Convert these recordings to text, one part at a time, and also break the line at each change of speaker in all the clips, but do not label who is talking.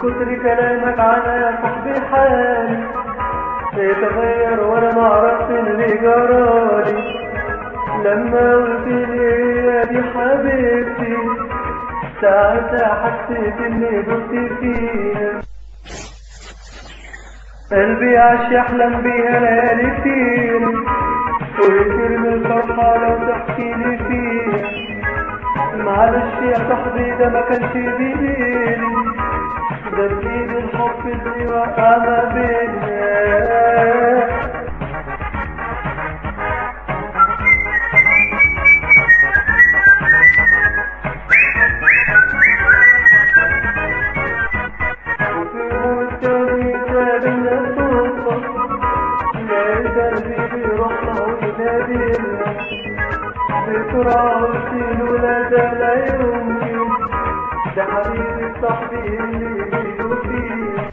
كتر كلامك عنها يا صاحبي حالي اتغير وانا ما عرفت اللي جرالي لما قلت لي يا دي حبيبتي ساعتها حسيت اني دمت فيها قلبي عاش يحلم بيها ليالي كتير ويترمي الفرحة لو تحكي لي فيها معلش يا صاحبي ده ما كانش بإيدي ده بإيد الحب اللي وقع ما بينا بسرعة وسيل لا ده لا يمكن ده حبيبي صاحبي اللي بيدو فيه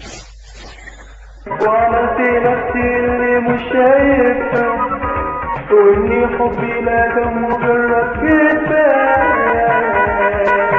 وعملت نفسي اللي مش شايفها واني حبي لا ده مجرد كفاية